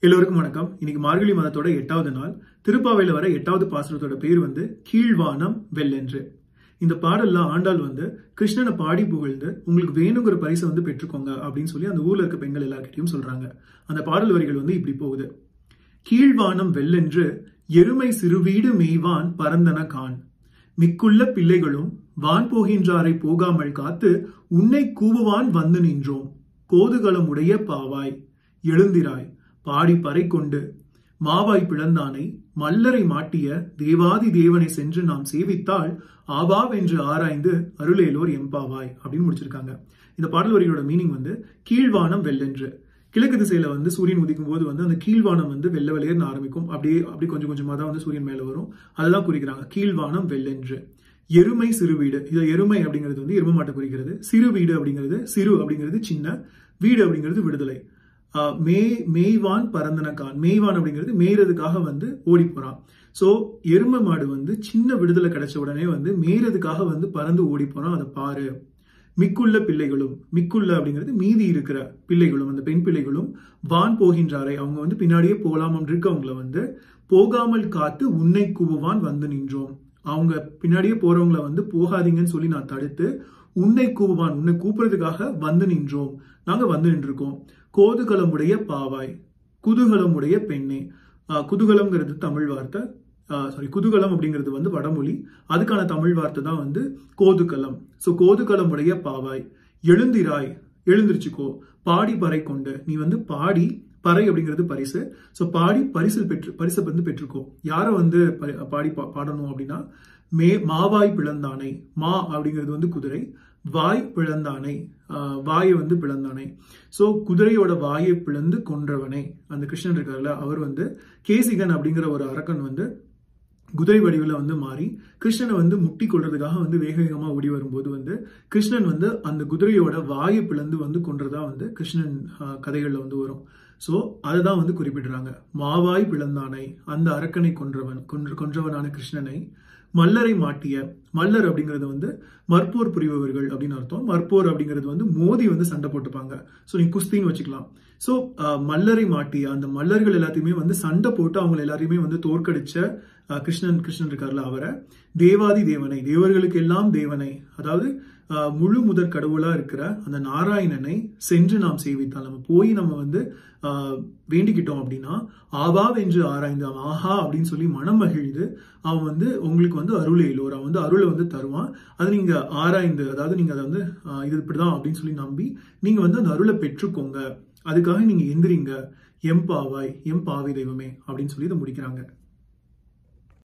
எல்லோருக்கும் வணக்கம் இன்னைக்கு மார்கழி மாதத்தோட எட்டாவது நாள் திருப்பாவையில வர எட்டாவது பாசுரத்தோட பேர் வந்து கீழ்வானம் வெள்ளென்று இந்த பாடல்ல ஆண்டாள் வந்து கிருஷ்ணனை பாடி புகழ்ந்து உங்களுக்கு வேணுங்கிற பரிசை வந்து பெற்றுக்கோங்க அப்படின்னு சொல்லி அந்த ஊர்ல இருக்க பெண்கள் எல்லார்கிட்டயும் சொல்றாங்க அந்த பாடல் வரிகள் வந்து இப்படி போகுது கீழ்வானம் வெள்ளென்று எருமை சிறுவீடு மெய்வான் பரந்தன கான் மிக்குள்ள பிள்ளைகளும் வான் போகின்றாரை போகாமல் காத்து உன்னை கூவுவான் வந்து நின்றோம் கோதுகளம் உடைய பாவாய் எழுந்திராய் பாடி பறை கொண்டு மாவாய் பிளந்தானை மல்லரை மாட்டிய தேவாதி தேவனை சென்று நாம் சேவித்தால் ஆவாவென்று ஆராய்ந்து அருளேலோர் எம்பாவாய் அப்படின்னு முடிச்சிருக்காங்க இந்த பாடல் வரிகளோட மீனிங் வந்து கீழ்வானம் வெள்ளென்று கிழக்கு திசையில வந்து சூரியன் உதிக்கும் போது வந்து அந்த கீழ்வானம் வந்து வெள்ள வெளியேன்னு ஆரம்பிக்கும் அப்படியே அப்படி கொஞ்சம் கொஞ்சமா தான் வந்து சூரியன் மேல வரும் அதெல்லாம் குறிக்கிறாங்க கீழ்வானம் வெள்ளென்று எருமை சிறு வீடு இது எருமை அப்படிங்கிறது வந்து எரும மாட்டை குறிக்கிறது சிறு வீடு அப்படிங்கிறது சிறு அப்படிங்கிறது சின்ன வீடு அப்படிங்கிறது விடுதலை ஆஹ் மே மேய்வான் பரந்தனக்கான் மேய்வான் அப்படிங்கிறது மேய்றதுக்காக வந்து ஓடி போறான் சோ எருமை மாடு வந்து சின்ன விடுதலை கிடைச்ச உடனே வந்து மேய்றதுக்காக வந்து பறந்து ஓடி போறான் அதை பாரு மிக்குள்ள பிள்ளைகளும் மிக்குள்ள அப்படிங்கிறது மீதி இருக்கிற பிள்ளைகளும் அந்த பெண் பிள்ளைகளும் வான் போகின்றாரை அவங்க வந்து பின்னாடியே போலாம் இருக்கவங்கள வந்து போகாமல் காத்து உன்னை கூவுவான் வந்து நின்றோம் அவங்க பின்னாடியே போறவங்கள வந்து போகாதீங்கன்னு சொல்லி நான் தடுத்து உன்னை கூவுவான் உன்னை கூப்பிடுறதுக்காக வந்து நின்றோம் நாங்க வந்து நின்றுருக்கோம் கோதுகலமுடைய பாவாய் குதூகலமுடைய பெண்ணே ஆஹ் குதூகலம்ங்கிறது தமிழ் வார்த்தை சாரி குதூகலம் அப்படிங்கிறது வந்து வடமொழி அதுக்கான தமிழ் வார்த்தை தான் வந்து கோதுகலம் ஸோ கோதுகலமுடைய பாவாய் எழுந்திராய் எழுந்திருச்சுக்கோ பாடி பறை கொண்டு நீ வந்து பாடி பறை அப்படிங்கிறது பரிசு ஸோ பாடி பரிசில் பெற்று பரிசை வந்து பெற்றுக்கோ யாரை வந்து ப- பாடி பா- பாடணும் அப்படின்னா மே மாவாய் பிளந்தானை மா அப்படிங்கிறது வந்து குதிரை வாய் பிளந்தானை ஆஹ் வாயை வந்து பிளந்தானை சோ குதிரையோட வாயை பிளந்து கொன்றவனை அந்த கிருஷ்ணன் இருக்கார்ல அவர் வந்து கேசிகன் அப்படிங்கிற ஒரு அரக்கன் வந்து குதிரை வடிவில் வந்து மாறி கிருஷ்ணனை வந்து முட்டி கொள்றதுக்காக வந்து வேக வேகமா ஓடி வரும்போது வந்து கிருஷ்ணன் வந்து அந்த குதிரையோட வாயை பிளந்து வந்து கொன்றதா வந்து கிருஷ்ணன் ஆஹ், கதைகள்ல வந்து வரும் சோ அதுதான் வந்து குறிப்பிடுறாங்க மாவாய் பிளந்தானை அந்த அரக்கனை கொன்றவன் கொன்ற கொன்றவனான கிருஷ்ணனை மல்லரை மாட்டிய மல்லர் அப்படிங்கிறது வந்து மற்போர் புரிபவர்கள் அப்படின்னு அர்த்தம் மற்போர் அப்படிங்கிறது வந்து மோதி வந்து சண்டை போட்டுப்பாங்க ஸோ நீ குஸ்தின்னு வச்சுக்கலாம் ஸோ மல்லரை மாட்டிய அந்த மல்லர்கள் எல்லாத்தையுமே வந்து சண்டை போட்டு அவங்க எல்லாரையுமே வந்து தோற்கடிச்ச அஹ், கிருஷ்ணன் கிருஷ்ணன் இருக்கார்ல அவரை தேவாதி தேவனை தேவர்களுக்கு எல்லாம் தேவனை அதாவது அஹ், முழு முதற் கடவுளா இருக்கிற அந்த நாராயணனை சென்று நாம் சேவித்தால் நம்ம போய் நம்ம வந்து ஆஹ், வேண்டிக்கிட்டோம் அப்படின்னா ஆவா என்று ஆராய்ந்து அவன் ஆஹா அப்படின்னு சொல்லி மனம் மகிழ்ந்து அவன் வந்து உங்களுக்கு வந்து அருளை இல்லோர் அவன் வந்து அருளை வந்து தருவான் அதை நீங்க ஆராய்ந்து அதாவது நீங்க அதை வந்து ஆஹ், இது இப்படிதான் அப்படின்னு சொல்லி நம்பி நீங்க வந்து அந்த அருளை பெற்றுக்கோங்க அதுக்காக நீங்க எந்திரிங்க எம் பாவாய் எம் பாவி தெய்வமே அப்படின்னு சொல்லி இதை முடிக்கிறாங்க